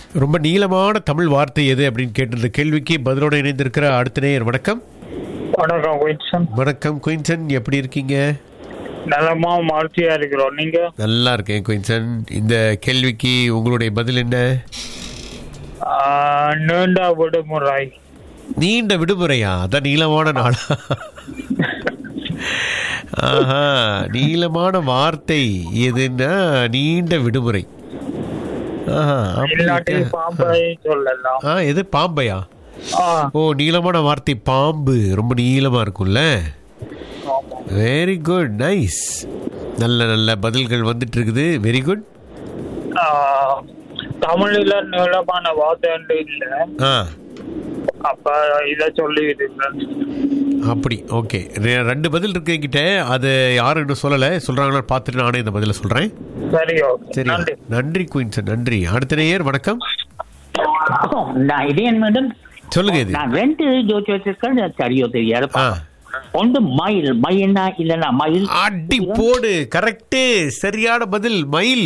ரொம்ப நீளமான தமிழ் வார்த்தை எது அப்படின்னு கேட்டிருந்த கேள்விக்கு பதிலோடு இணைந்திருக்கிற அடுத்த நேயர் வணக்கம் வணக்கம் வின்சன் வணக்கம் குயின்சன் எப்படி இருக்கீங்க நலமா மகிழ்ச்சியா இருக்கிறோம் நீங்க நல்லா இருக்கேன் குயின்சன் இந்த கேள்விக்கு உங்களுடைய பதில் என்ன ஆஹ், நீண்ட விடுமுறை நீண்ட விடுமுறையா அதான் நீளமான நாளா ஆஹா நீளமான வார்த்தை எதுன்னா நீண்ட விடுமுறை ஆஹா, அப்படி இல்லாட்டி இருக்கா? பாம்பை சொல்லலாம் ஆ எது பாம்பையா ஆ, ஓ நீளமான வார்த்தை பாம்பு ரொம்ப நீளமா இருக்கும்ல ஆமா. வெரி குட் நைஸ் நல்ல நல்ல பதில்கள் வந்துட்டு இருக்குது வெரி குட் ஆஹ், தமிழ்ல நீளமான வார்த்தை ஒன்று இல்ல ஆ அப்ப இத சொல்லி இருக்கேன் அப்படி ஓகே ரெண்டு பதில் இருக்கு என்கிட்ட அது யாரும் இன்னும் சொல்லலை சொல்றாங்களா பார்த்துட்டு நானே இந்த பதிலை சொல்றேன் சரி ஓகே சரி நன்றி நன்றி குயின் சார் நன்றி அடுத்த நேயர் வணக்கம் நான் இதேன் மேடம் சொல்லுங்க இது நான் ரெண்டு ஜோதி வச்சிருக்கேன் சரியோ தெரியாது ஆ ஒன்று மயில் மயில்னா இல்லைன்னா மயில் அடி போடு கரெக்டு சரியான பதில் மயில்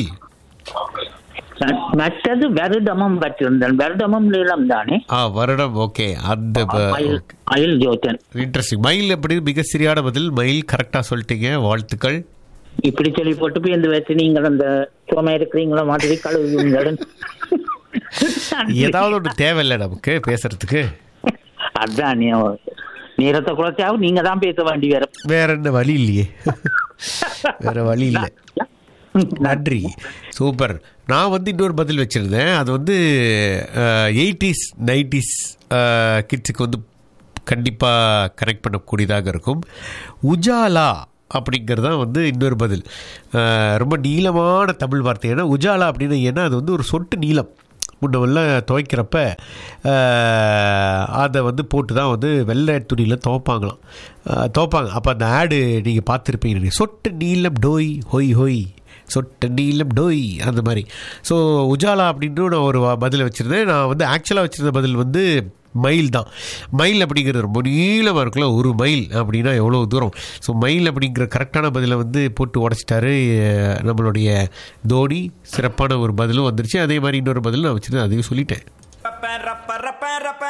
மற்றது வருடமும் வச்சிருந்தேன் வருடமும் நீளம் தானே ஆ வருடம் ஓகே அந்த மயில் மயில் ஜோதியன் இன்ட்ரெஸ்டிங் மயில் அப்படி மிக சரியான பதில் மயில் கரெக்டா சொல்லிட்டீங்க வாழ்த்துக்கள் இப்படி சொல்லி போட்டு போய் இந்த வச்சு நீங்கள் அந்த சுமை இருக்கிறீங்களா மாதிரி கழுவுங்கள் ஏதாவது ஒன்று தேவையில்லை நமக்கு பேசுறதுக்கு அதான் நீ நேரத்தை குறைச்சாவும் நீங்க தான் பேச வேண்டி வேற வேற என்ன வழி இல்லையே வேற வழி இல்லை நன்றி சூப்பர் நான் வந்து இன்னொரு பதில் வச்சுருந்தேன் அது வந்து எயிட்டிஸ் நைன்டிஸ் கிட்ஸுக்கு வந்து கண்டிப்பாக கனெக்ட் பண்ணக்கூடியதாக இருக்கும் உஜாலா அப்படிங்கிறது தான் வந்து இன்னொரு பதில் அஹ், ரொம்ப நீளமான தமிழ் வார்த்தை ஏன்னா உஜாலா அப்படின்னு ஏன்னா அது வந்து ஒரு சொட்டு நீளம் முன்னவெல்லாம் துவைக்கிறப்ப அஹ், அதை வந்து போட்டு தான் வந்து வெள்ளை துணியில் துவைப்பாங்களாம் அஹ், துவைப்பாங்க அப்போ அந்த ஆடு நீங்கள் பார்த்துருப்பீங்க நீங்க. சொட்டு நீளம் டோய் ஹொய் ஹொய் சொட்டு நீளம் டோய் அந்த மாதிரி ஸோ உஜாலா அப்படின்னு நான் ஒரு வ- பதில் வச்சுருந்தேன் நான் வந்து ஆக்சுவலாக வச்சுருந்த பதில் வந்து மைல் தான் மைல் அப்படிங்கிறது ரொம்ப நீளமாக இருக்குல்ல ஒரு மைல் அப்படின்னா எவ்வளோ தூரம் ஸோ மைல் அப்படிங்கிற கரெக்டான பதிலை வந்து போட்டு உடச்சிட்டாரு அஹ், நம்மளுடைய தோனி சிறப்பான ஒரு பதிலும் வந்துருச்சு அதே மாதிரி இன்னொரு பதில் நான் வச்சுருந்தேன் அதையும் சொல்லிட்டேன்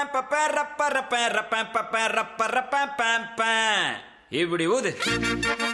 இப்படி ஊது